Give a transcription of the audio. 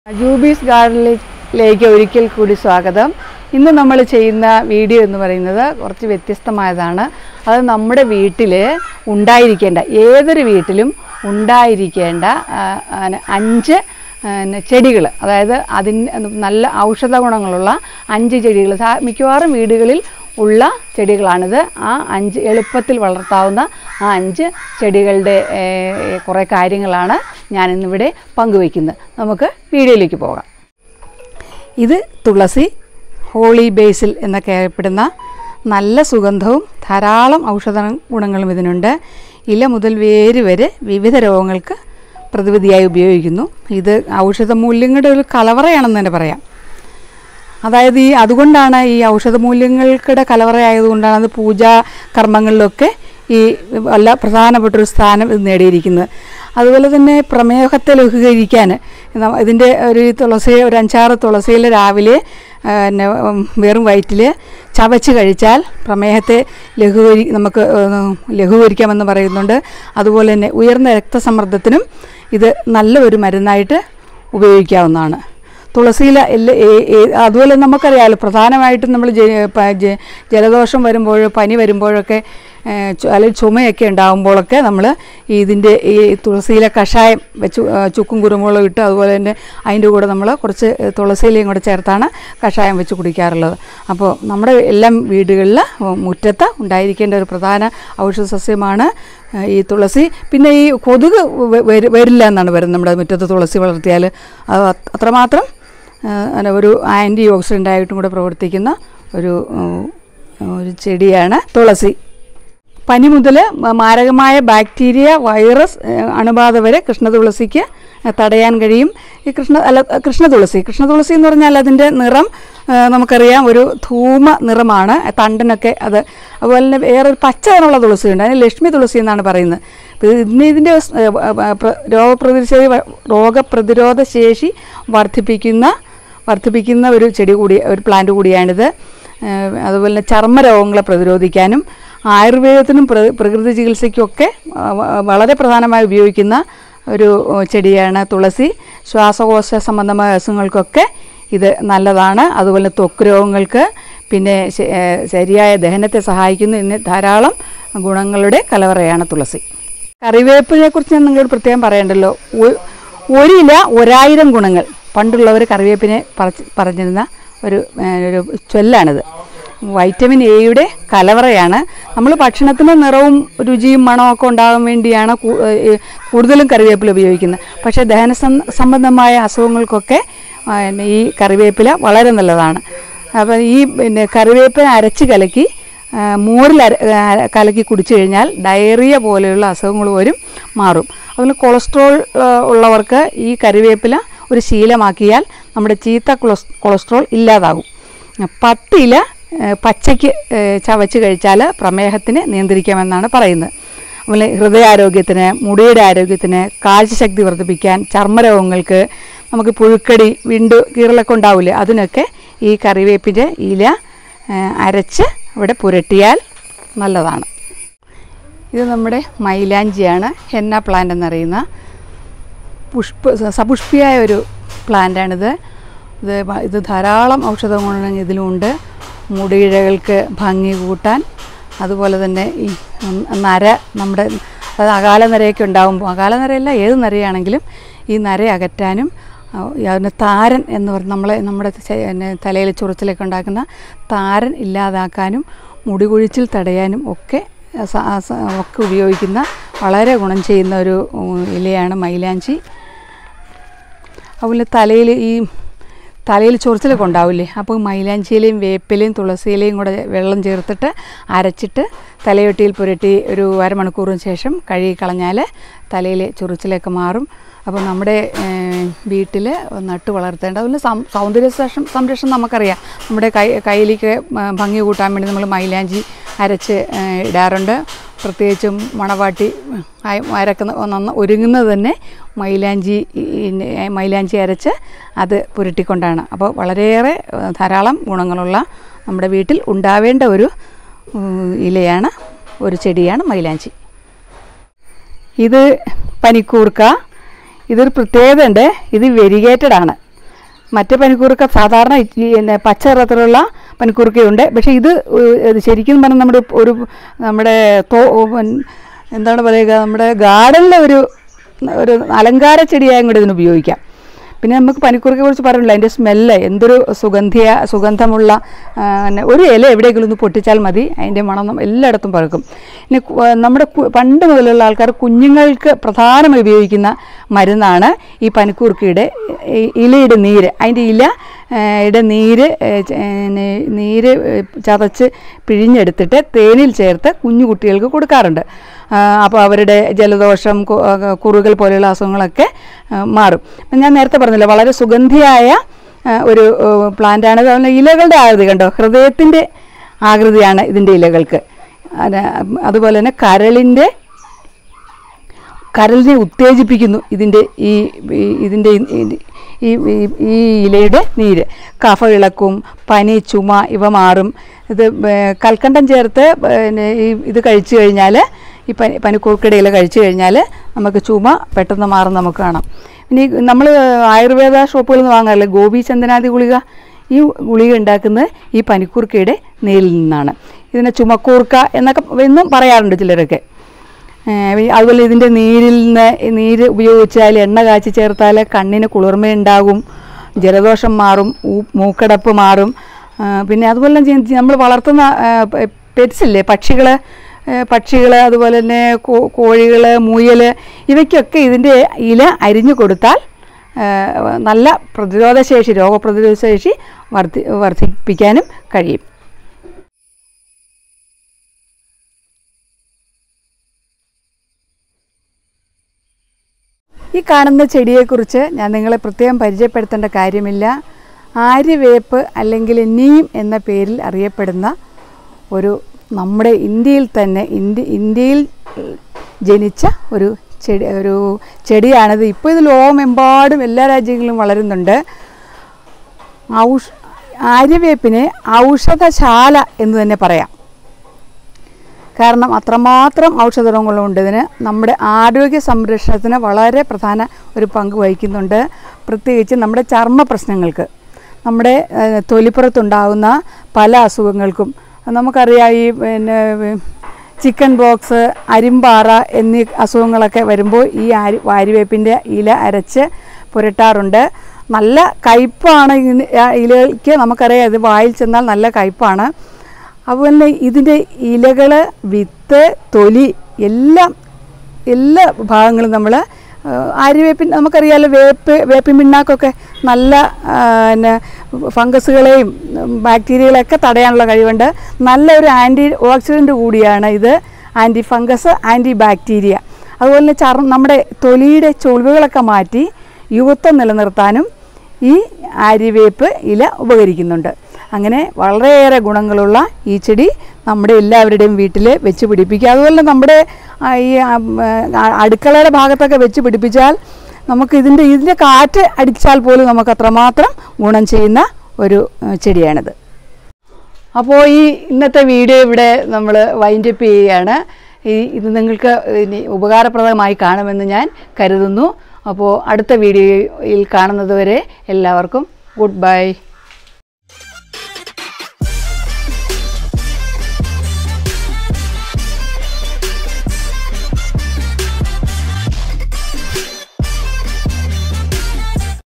ജൂബീസ് ഗാർഡനിലേക്ക് ഒരിക്കൽ കൂടി സ്വാഗതം ഇന്ന് നമ്മൾ ചെയ്യുന്ന വീഡിയോ എന്ന് പറയുന്നത് കുറച്ച് വ്യത്യസ്തമായതാണ് അത് നമ്മുടെ വീട്ടിൽ ഉണ്ടായിരിക്കേണ്ട ഏതൊരു വീട്ടിലും ഉണ്ടായിരിക്കേണ്ട ആ, ആന, അഞ്ച് ചെടികൾ അതായത് അതിന് നല്ല ഔഷധ ഗുണങ്ങളുള്ള അഞ്ച് ചെടികൾ സാ മിക്കവാറും വീടുകളിൽ ഉള്ള ചെടികളാണിത് ആ അഞ്ച് എളുപ്പത്തിൽ വളർത്താവുന്ന ആ അഞ്ച് ചെടികളുടെ ഏഹ്, കുറേ കാര്യങ്ങളാണ് ഞാനിന്നിവിടെ പങ്കുവയ്ക്കുന്നത് നമുക്ക് വീഡിയോയിലേക്ക് പോകാം ഇത് തുളസി ഹോളി ബേസിൽ എന്നൊക്കെ അറിയപ്പെടുന്ന നല്ല സുഗന്ധവും ധാരാളം ഔഷധ ഗുണങ്ങളും ഇതിനുണ്ട് ഇല മുതൽ വേര് വരെ വിവിധ രോഗങ്ങൾക്ക് പ്രതിവിധിയായി ഉപയോഗിക്കുന്നു ഇത് ഔഷധ മൂല്യങ്ങളുടെ ഒരു കലവറയാണെന്ന് തന്നെ പറയാം അതായത് ഈ അതുകൊണ്ടാണ് ഈ ഔഷധ മൂല്യങ്ങൾക്കിടെ കലവറയായതുകൊണ്ടാണ് അത് പൂജാ കർമ്മങ്ങളിലൊക്കെ ഈ വല്ല പ്രധാനപ്പെട്ടൊരു സ്ഥാനം ഇത് നേടിയിരിക്കുന്നത് അതുപോലെ തന്നെ പ്രമേഹത്തെ ലഘൂകരിക്കാൻ ന- ഇതിൻ്റെ ഒരു തുളസി ഒരു അഞ്ചാറ് തുളസിയിൽ രാവിലെ ആ, പിന്നെ ഉം, വെറും വയറ്റിൽ ചവച്ച് കഴിച്ചാൽ പ്രമേഹത്തെ ലഘൂകരി നമുക്ക് ഏഹ്, ലഘൂകരിക്കാമെന്ന് പറയുന്നുണ്ട് അതുപോലെ തന്നെ ഉയർന്ന രക്തസമ്മർദ്ദത്തിനും ഇത് നല്ല ഒരു മരുന്നായിട്ട് ഉപയോഗിക്കാവുന്നതാണ് തുളസിയില എല്ലാ ഏ- ഏ- അതുപോലെ നമുക്കറിയാമല്ലോ പ്രധാനമായിട്ടും നമ്മൾ ജ- പ- ജ- ജലദോഷം വരുമ്പോൾ പനി വരുമ്പോഴൊക്കെ ഏ, ചു- അല്ലെങ്കിൽ ചുമയൊക്കെ ഉണ്ടാകുമ്പോഴൊക്കെ നമ്മൾ ഇതിൻ്റെ ഈ തുളസിയില കഷായം വെച്ച് ആ, ചുക്കും കുരുമുളകും ഇട്ട് അതുപോലെ തന്നെ അതിൻ്റെ കൂടെ നമ്മൾ കുറച്ച് തുളസിയിലയും കൂടെ ചേർത്താണ് കഷായം വെച്ച് കുടിക്കാറുള്ളത് അപ്പോൾ നമ്മുടെ എല്ലാം വീടുകളിൽ മുറ്റത്ത് ഉണ്ടായിരിക്കേണ്ട ഒരു പ്രധാന ഔഷധ സസ്യമാണ് ആ, ഈ തുളസി പിന്നെ ഈ കൊതുക് വ- വരി- വരില്ല എന്നാണ് പറയുന്നത് നമ്മുടെ മുറ്റത്ത് തുളസി വളർത്തിയാൽ അത് അത് അത്രമാത്രം ആ, അല്ല, ഒരു ആൻറ്റി ഓക്സിഡൻ്റ് ആയിട്ടും കൂടെ പ്രവർത്തിക്കുന്ന ഒരു ഉം, ഒരു ചെടിയാണ് തുളസി പനി മുതൽ മാരകമായ ബാക്ടീരിയ വൈറസ് ഏഹ്, അണുബാധ വരെ കൃഷ്ണതുളസിക്ക് തടയാൻ കഴിയും ഈ കൃഷ്ണ അല്ല കൃഷ്ണതുളസി കൃഷ്ണതുളസി എന്ന് പറഞ്ഞാൽ അതിൻ്റെ നിറം ഏഹ്, നമുക്കറിയാം ഒരു ധൂമ നിറമാണ് തണ്ടിനൊക്കെ അത് അതുപോലെ തന്നെ വേറൊരു പച്ച നിറമുള്ള തുളസിയുണ്ട് അതിന് ലക്ഷ്മി തുളസി എന്നാണ് പറയുന്നത് അപ്പോൾ ഇന്ന് ഇതിൻ്റെ സ്- ഏഹ്, ഏഹ്, പ്ര- രോഗപ്രതിരോധ രോഗപ്രതിരോധ ശേഷി വർദ്ധിപ്പിക്കുന്ന വർദ്ധിപ്പിക്കുന്ന ഒരു ചെടി കൂടി ഒരു പ്ലാന്റ് കൂടിയാണിത് ഏഹ് അതുപോലെ തന്നെ ചർമ്മരോഗങ്ങളെ പ്രതിരോധിക്കാനും ആയുർവേദത്തിനും പ്ര പ്രകൃതി ചികിത്സയ്ക്കുമൊക്കെ ആ, വ- വളരെ പ്രധാനമായി ഉപയോഗിക്കുന്ന ഒരു ഓ, ചെടിയാണ് തുളസി ശ്വാസകോശ സംബന്ധമായ അസുഖങ്ങൾക്കൊക്കെ ഇത് നല്ലതാണ് അതുപോലെ ത്വക്ക് രോഗങ്ങൾക്ക് പിന്നെ ശ- ഏഹ് ശരിയായ ദഹനത്തെ സഹായിക്കുന്ന ഇന്ന് ധാരാളം ഗുണങ്ങളുടെ കലവറയാണ് തുളസി കറിവേപ്പിനെ കുറിച്ച് ഞാൻ നിങ്ങളോട് പ്രത്യേകം പറയണ്ടല്ലോ ഒ- ഒരില ഒരായിരം ഗുണങ്ങൾ പണ്ടുള്ളവർ കറിവേപ്പിനെ പറച്ച് പറഞ്ഞിരുന്ന ഒരു ഏഹ്, ഒരു ചൊല്ലാണിത് വൈറ്റമിൻ എയുടെ കലവറയാണ് നമ്മൾ ഭക്ഷണത്തിന് നിറവും രുചിയും മണവും ഒക്കെ ഉണ്ടാകാൻ വേണ്ടിയാണ് കൂ- ഏഹ്, കൂടുതലും കറിവേപ്പില ഉപയോഗിക്കുന്നത് പക്ഷേ ദഹന സം- സംബന്ധമായ അസുഖങ്ങൾക്കൊക്കെ ആ, പിന്നെ ഈ കറിവേപ്പില വളരെ നല്ലതാണ് അപ്പോൾ ഈ പിന്നെ കറിവേപ്പില അരച്ച് കലക്കി ആ, മോരിൽ അര ആ, കലക്കി കുടിച്ചു കഴിഞ്ഞാൽ ഡയറിയ പോലെയുള്ള അസുഖങ്ങൾ പോലും മാറും അതുപോലെ കൊളസ്ട്രോൾ ആ, ഉള്ളവർക്ക് ഈ കറിവേപ്പില ഒരു ശീലമാക്കിയാൽ നമ്മുടെ ചീത്ത കൊളസ് കൊളസ്ട്രോൾ ഇല്ലാതാകും പത്ത് ഇല ആ, പച്ചയ്ക്ക് ആ, ചവച്ച് കഴിച്ചാൽ പ്രമേഹത്തിനെ നിയന്ത്രിക്കാമെന്നാണ് പറയുന്നത് അതുപോലെ ഹൃദയാരോഗ്യത്തിന് മുടിയുടെ ആരോഗ്യത്തിന് കാഴ്ചശക്തി വർദ്ധിപ്പിക്കാൻ ചർമ്മരോഗങ്ങൾക്ക് നമുക്ക് പുഴുക്കടി വിണ്ടു കീറലൊക്കെ ഉണ്ടാവില്ലേ അതിനൊക്കെ ഈ കറിവേപ്പിൻ്റെ ഇല ആ, അരച്ച് ഇവിടെ പുരട്ടിയാൽ നല്ലതാണ് ഇത് നമ്മുടെ മൈലാഞ്ചിയാണ് ഹെന്ന പ്ലാന്റ് എന്നറിയുന്ന പുഷ്പ സപുഷ്പിയായ ഒരു പ്ലാന്റാണിത് ഇത് വ- ഇത് ധാരാളം ഔഷധ ഗുണങ്ങൾ ഇതിലുമുണ്ട് മുടിയിഴകൾക്ക് ഭംഗി കൂട്ടാൻ അതുപോലെ തന്നെ ഈ ഉം, നര നമ്മുടെ അതായത് അകാല നരയൊക്കെ ഉണ്ടാകുമ്പോൾ അകാല നരയല്ല ഏത് നരയാണെങ്കിലും ഈ നര അകറ്റാനും ആ, അതിന് താരൻ എന്ന് പറഞ്ഞ് നമ്മളെ നമ്മുടെ തലയിൽ ചൊറിച്ചിലൊക്കെ ഉണ്ടാക്കുന്ന താരൻ ഇല്ലാതാക്കാനും മുടി കൊഴിച്ചിൽ തടയാനും ഒക്കെ സ- സ- ഒക്കെ ഉപയോഗിക്കുന്ന വളരെ ഗുണം ചെയ്യുന്ന ഒരു ഉം, ഇലയാണ് മൈലാഞ്ചി അതുപോലെ തലയിൽ ഈ തലയിൽ ചൊറിച്ചിലൊക്കെ ഉണ്ടാവില്ലേ അപ്പോൾ മൈലാഞ്ചിയിലയും വേപ്പിലയും തുളസിയിലയും കൂടെ വെള്ളം ചേർത്തിട്ട് അരച്ചിട്ട് തലയൊട്ടിയിൽ പുരട്ടി ഒരു അരമണിക്കൂറിന് ശേഷം കഴുകി കളഞ്ഞാൽ തലയിലെ ചൊറിച്ചിലൊക്കെ മാറും അപ്പോൾ നമ്മുടെ വീട്ടിൽ നട്ട് വളർത്തേണ്ട അതുപോലെ സം- സൗന്ദര്യ സംരക്ഷണം സംരക്ഷണം നമുക്കറിയാം നമ്മുടെ കൈ കയ്യിലേക്ക് ആ, ഭംഗി കൂട്ടാൻ വേണ്ടി നമ്മൾ മൈലാഞ്ചി അരച്ച് ആ, ഇടാറുണ്ട് പ്രത്യേകിച്ചും മണവാട്ടി അയ- അരക്കുന്ന നന്ന ഒരുങ്ങുന്നത് തന്നെ മൈലാഞ്ചി ഈ- ഈ മൈലാഞ്ചി അരച്ച് അത് പുരട്ടിക്കൊണ്ടാണ് അപ്പോൾ വളരെയേറെ ആ, ധാരാളം ഗുണങ്ങളുള്ള നമ്മുടെ വീട്ടിൽ ഉണ്ടാവേണ്ട ഒരു ഉം, ഇലയാണ് ഒരു ചെടിയാണ് മൈലാഞ്ചി ഇത് പനിക്കൂർക്ക ഇതൊരു പ്രത്യേകത ഉണ്ട് ഇത് വെരിഗേറ്റഡ് ആണ് മറ്റേ പനിക്കൂർക്ക സാധാരണ ഈ പിന്നെ പച്ച നിറത്തിലുള്ള പനിക്കൂർക്കയുണ്ട് പക്ഷേ ഇത് ഏഹ്, ഇത് ശരിക്കും പറഞ്ഞാൽ നമ്മുടെ ഒരു നമ്മുടെ തോ ഉം, എന്താണ് പറയുക നമ്മുടെ ഗാർഡനിലെ ഒരു ഒരു അലങ്കാര ചെടിയായും കൂടി ഇതിന് ഉപയോഗിക്കാം പിന്നെ നമുക്ക് പനിക്കൂർക്കയെ കുറിച്ച് പറഞ്ഞില്ല അതിൻ്റെ സ്മെല്ല് എന്തൊരു സുഗന്ധിയ സുഗന്ധമുള്ള ആ, പിന്നെ ഒരു ഇല എവിടെയെങ്കിലും ഒന്ന് പൊട്ടിച്ചാൽ മതി അതിൻ്റെ മണം നം- എല്ലായിടത്തും പറക്കും പിന്നെ കു- ആ, നമ്മുടെ കു- പണ്ട് മുതലുള്ള ആൾക്കാർ കുഞ്ഞുങ്ങൾക്ക് പ്രധാനമായി ഉപയോഗിക്കുന്ന മരുന്നാണ് ഈ പനിക്കൂർക്കയുടെ ഈ ഇലയുടെ നീര് അതിൻ്റെ ഇല ആ, യുടെ നീര് ഏ, ച- ഏ, നെ- നീര് ഏ, ചതച്ച് പിഴിഞ്ഞെടുത്തിട്ട് തേനിൽ ചേർത്ത് കുഞ്ഞു കുട്ടികൾക്ക് കൊടുക്കാറുണ്ട് അപ്പോൾ അവരുടെ ജലദോഷം കു- ആ, കുറുകൽ പോലെയുള്ള അസുഖങ്ങളൊക്കെ ആ, മാറും അപ്പം ഞാൻ നേരത്തെ പറഞ്ഞല്ലോ വളരെ സുഗന്ധിയായ ആ, ഒരു പ്ലാന്റാണ് അതുപോലെ ഇലകളുടെ ആകൃതി കണ്ടോ ഹൃദയത്തിൻ്റെ ആകൃതിയാണ് ഇതിൻ്റെ ഇലകൾക്ക് അത് അതുപോലെ തന്നെ കരളിൻ്റെ കരളിനെ ഉത്തേജിപ്പിക്കുന്നു ഇതിൻ്റെ ഈ ഈ- ഇതിൻ്റെ ഈ- ഈ ഈ- ഈ ഇലയുടെ നീര് കഫ ഇളക്കും പനി ചുമ ഇവ മാറും ഇത് ഏർ കൽക്കണ്ടം ചേർത്ത് പിന്നെ ഈ ഇത് കഴിച്ചു കഴിഞ്ഞാൽ ഈ പനി പനിക്കൂർക്കയുടെ ഇല കഴിച്ചു കഴിഞ്ഞാൽ നമുക്ക് ചുമ പെട്ടെന്ന് മാറും നമുക്ക് കാണാം ഇനി നമ്മൾ ആയുർവേദ ഷോപ്പുകളിൽ നിന്ന് വാങ്ങാറില്ലേ ഗോപി ചന്ദനാദി ഗുളിക ഈ ഗുളിക ഉണ്ടാക്കുന്നത് ഈ പനിക്കൂർക്കയുടെ നീരിൽ നിന്നാണ് ഇതിനെ ചുമക്കൂർക്ക എന്നൊക്കെ എന്നും പറയാറുണ്ട് ചിലരൊക്കെ ഏഹ് ഈ അതുപോലെ ഇതിൻ്റെ നീരിൽ നിന്ന് ഈ നീര് ഉപയോഗിച്ചാൽ എണ്ണ കാച്ചി ചേർത്താൽ കണ്ണിന് കുളിർമയുണ്ടാകും ജലദോഷം മാറും ഊ- മൂക്കടപ്പ് മാറും ആ, പിന്നെ അതുപോലെ നമ്മൾ വളർത്തുന്ന പെറ്റ്സ് ഇല്ലേ പക്ഷികൾ പക്ഷികൾ അതുപോലെ തന്നെ കോഴികൾ മുയൽ ഇവയ്ക്കൊക്കെ ഇതിൻ്റെ ഇല അരിഞ്ഞു കൊടുത്താൽ ആ, നല്ല പ്രതിരോധശേഷി രോഗപ്രതിരോധ ശേഷി വർദ്ധി വർദ്ധിപ്പിക്കാനും കഴിയും ഈ കാണുന്ന ചെടിയെക്കുറിച്ച് ഞാൻ നിങ്ങളെ പ്രത്യേകം പരിചയപ്പെടുത്തേണ്ട കാര്യമില്ല ആര്യവേപ്പ് അല്ലെങ്കിൽ നീം എന്ന പേരിൽ അറിയപ്പെടുന്ന ഒരു നമ്മുടെ ഇന്ത്യയിൽ തന്നെ ഇന്ത്യ ഇന്ത്യയിൽ ഏഹ്, ജനിച്ച ഒരു ചെടി ഒരു ചെടിയാണിത് ഇപ്പോൾ ഇത് ലോകമെമ്പാടും എല്ലാ രാജ്യങ്ങളിലും വളരുന്നുണ്ട് ഔഷ ആര്യവേപ്പിനെ ഔഷധശാല എന്ന് തന്നെ പറയാം കാരണം അത്രമാത്രം ഔഷധ ഗുണങ്ങളുണ്ട് ഇതിന് നമ്മുടെ ആരോഗ്യ സംരക്ഷണത്തിന് വളരെ പ്രധാന ഒരു പങ്ക് വഹിക്കുന്നുണ്ട് പ്രത്യേകിച്ച് നമ്മുടെ ചർമ്മ പ്രശ്നങ്ങൾക്ക് നമ്മുടെ ഏഹ്, തൊലിപ്പുറത്തുണ്ടാകുന്ന പല അസുഖങ്ങൾക്കും നമുക്കറിയാം ഈ പിന്നെ ചിക്കൻ ബോക്സ് അരിമ്പാറ എന്നീ അസുഖങ്ങളൊക്കെ വരുമ്പോൾ ഈ ആരി വാരിവേപ്പിൻ്റെ ഇല അരച്ച് പുരട്ടാറുണ്ട് നല്ല കയ്പ്പാണ് ഇതിന് ആ ഇലയ്ക്ക് നമുക്കറിയാം ഇത് വായിൽ ചെന്നാൽ നല്ല കയ്പ്പാണ് അതുപോലെ ഇതിൻ്റെ ഇലകൾ വിത്ത് തൊലി എല്ലാം എല്ലാ ഭാഗങ്ങളും നമ്മൾ ആര്യവേപ്പിൻ നമുക്കറിയാമല്ലോ വേപ്പ് വേപ്പിൻ പിണ്ണാക്കൊക്കെ നല്ല ആ, പിന്നെ ഫംഗസുകളെയും ഉം, ബാക്ടീരിയകളെയൊക്കെ തടയാനുള്ള കഴിവുണ്ട് നല്ലൊരു ആൻറ്റി ഓക്സിഡൻറ്റ് കൂടിയാണ് ഇത് ആൻറ്റി ഫംഗസ് ആൻറ്റി ബാക്ടീരിയ അതുപോലെ തന്നെ ചർ നമ്മുടെ തൊലിയുടെ ചുളിവുകളൊക്കെ മാറ്റി യുവത്വം നിലനിർത്താനും ഈ ആര്യവേപ്പ് ഇല ഉപകരിക്കുന്നുണ്ട് അങ്ങനെ വളരെയേറെ ഗുണങ്ങളുള്ള ഈ ചെടി നമ്മുടെ എല്ലാവരുടെയും വീട്ടിൽ വെച്ച് പിടിപ്പിക്കുക അതുപോലെ തന്നെ നമ്മുടെ ആ, ഈ ആ, ആ, അടുക്കളയുടെ ഭാഗത്തൊക്കെ വെച്ച് പിടിപ്പിച്ചാൽ നമുക്ക് ഇതിൻ്റെ ഇതിൻ്റെ കാറ്റ് അടിച്ചാൽ പോലും നമുക്ക് അത്രമാത്രം ഗുണം ചെയ്യുന്ന ഒരു ആ, ചെടിയാണിത് അപ്പോൾ ഈ ഇന്നത്തെ വീഡിയോ ഇവിടെ നമ്മൾ വൈൻഡപ്പ് ചെയ്യുകയാണ് ഈ ഇത് നിങ്ങൾക്ക് ഇനി ഉപകാരപ്രദമായി കാണുമെന്ന് ഞാൻ കരുതുന്നു അപ്പോൾ അടുത്ത വീഡിയോയിൽ കാണുന്നത് വരെ എല്ലാവർക്കും ഗുഡ് ബൈ